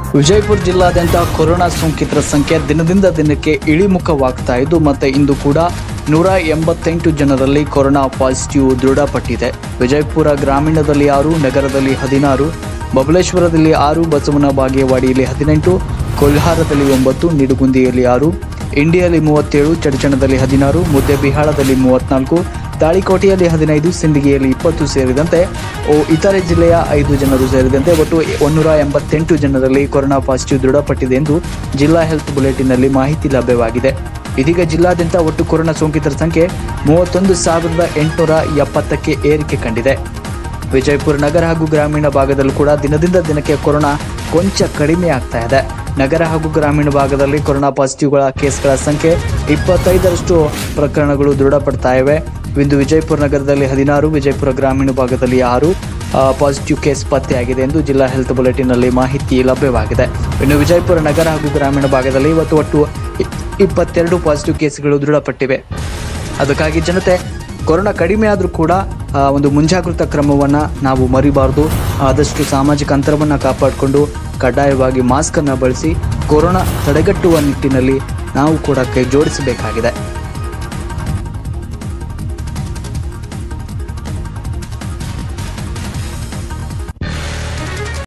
ವಿಜಯಪುರ ಜಿಲ್ಲಾದ್ಯಂತ ಕೊರೋನಾ ಸೋಂಕಿತರ ಸಂಖ್ಯೆ ದಿನದಿಂದ ದಿನಕ್ಕೆ ಇಳಿಮುಖವಾಗ್ತಾ ಇದ್ದು ಮತ್ತೆ ಇಂದು ಕೂಡ ನೂರ ಎಂಬತ್ತೆಂಟು ಜನರಲ್ಲಿ ಕೊರೋನಾ ಪಾಸಿಟಿವ್ ದೃಢಪಟ್ಟಿದೆ ವಿಜಯಪುರ ಗ್ರಾಮೀಣದಲ್ಲಿ ಆರು ನಗರದಲ್ಲಿ ಹದಿನಾರು ಬಬಲೇಶ್ವರದಲ್ಲಿ ಆರು ಬಸವನ ಬಾಗೇವಾಡಿಯಲ್ಲಿ ಹದಿನೆಂಟು ಕೊಲ್ಹಾರದಲ್ಲಿ ಒಂಬತ್ತು ನಿಡುಗುಂದಿಯಲ್ಲಿ ಆರು ಇಂಡಿಯಲ್ಲಿ ಮೂವತ್ತೇಳು ಚಡಚಣದಲ್ಲಿ ಹದಿನಾರು ಮುದ್ದೆಬಿಹಾಳದಲ್ಲಿ ಮೂವತ್ನಾಲ್ಕು ತಾಳಿಕೋಟೆಯಲ್ಲಿ ಹದಿನೈದು ಸಿಂದಗಿಯಲ್ಲಿ ಇಪ್ಪತ್ತು ಸೇರಿದಂತೆ ಓ ಇತರೆ ಜಿಲ್ಲೆಯ ಐದು ಜನರು ಸೇರಿದಂತೆ ಒಟ್ಟು ಒಂದೂರ ಎಂಬತ್ತೆಂಟು ಜನರಲ್ಲಿ ಕೊರೋನಾ ಪಾಸಿಟಿವ್ ದೃಢಪಟ್ಟಿದೆ ಎಂದು ಜಿಲ್ಲಾ ಹೆಲ್ತ್ ಬುಲೆಟಿನ್ನಲ್ಲಿ ಮಾಹಿತಿ ಲಭ್ಯವಾಗಿದೆ ಇದೀಗ ಜಿಲ್ಲಾದ್ಯಂತ ಒಟ್ಟು ಕೊರೋನಾ ಸೋಂಕಿತರ ಸಂಖ್ಯೆ ಮೂವತ್ತೊಂದು ಸಾವಿರದ ಎಂಟುನೂರ ಎಪ್ಪತ್ತಕ್ಕೆ ಏರಿಕೆ ಕಂಡಿದೆ ವಿಜಯಪುರ ನಗರ ಹಾಗೂ ಗ್ರಾಮೀಣ ಭಾಗದಲ್ಲೂ ಕೂಡ ದಿನದಿಂದ ದಿನಕ್ಕೆ ಕೊರೋನಾ ಕೊಂಚ ಕಡಿಮೆ ಆಗ್ತಾ ಇದೆ ನಗರ ಹಾಗೂ ಗ್ರಾಮೀಣ ಭಾಗದಲ್ಲಿ ಕೊರೋನಾ ಪಾಸಿಟಿವ್ಗಳ ಕೇಸ್ಗಳ ಸಂಖ್ಯೆ ಇಪ್ಪತ್ತೈದರಷ್ಟು ಪ್ರಕರಣಗಳು ದೃಢಪಡ್ತಾ ಇವೆ ಇಂದು ವಿಜಯಪುರ ನಗರದಲ್ಲಿ ಹದಿನಾರು ವಿಜಯಪುರ ಗ್ರಾಮೀಣ ಭಾಗದಲ್ಲಿ ಆರು ಆ, ಪಾಸಿಟಿವ್ ಕೇಸ್ ಪತ್ತೆಯಾಗಿದೆ ಎಂದು ಜಿಲ್ಲಾ ಹೆಲ್ತ್ ಬುಲೆಟಿನ್ನಲ್ಲಿ ಮಾಹಿತಿ ಲಭ್ಯವಾಗಿದೆ ಇನ್ನು ವಿಜಯಪುರ ನಗರ ಹಾಗೂ ಗ್ರಾಮೀಣ ಭಾಗದಲ್ಲಿ ಇವತ್ತು ಒಟ್ಟು ಇ- ಇಪ್ಪತ್ತೆರಡು ಪಾಸಿಟಿವ್ ಕೇಸ್ಗಳು ದೃಢಪಟ್ಟಿವೆ ಅದಕ್ಕಾಗಿ ಜನತೆ ಕೊರೋನಾ ಕಡಿಮೆ ಆದರೂ ಕೂಡ ಆ, ಒಂದು ಮುಂಜಾಗೃತಾ ಕ್ರಮವನ್ನು ನಾವು ಮರಿಬಾರ್ದು ಆದಷ್ಟು ಸಾಮಾಜಿಕ ಅಂತರವನ್ನು ಕಾಪಾಡಿಕೊಂಡು ಕಡ್ಡಾಯವಾಗಿ ಮಾಸ್ಕನ್ನು ಬಳಸಿ ಕೊರೋನಾ ತಡೆಗಟ್ಟುವ ನಿಟ್ಟಿನಲ್ಲಿ ನಾವು ಕೂಡ ಕೈ ಜೋಡಿಸಬೇಕಾಗಿದೆ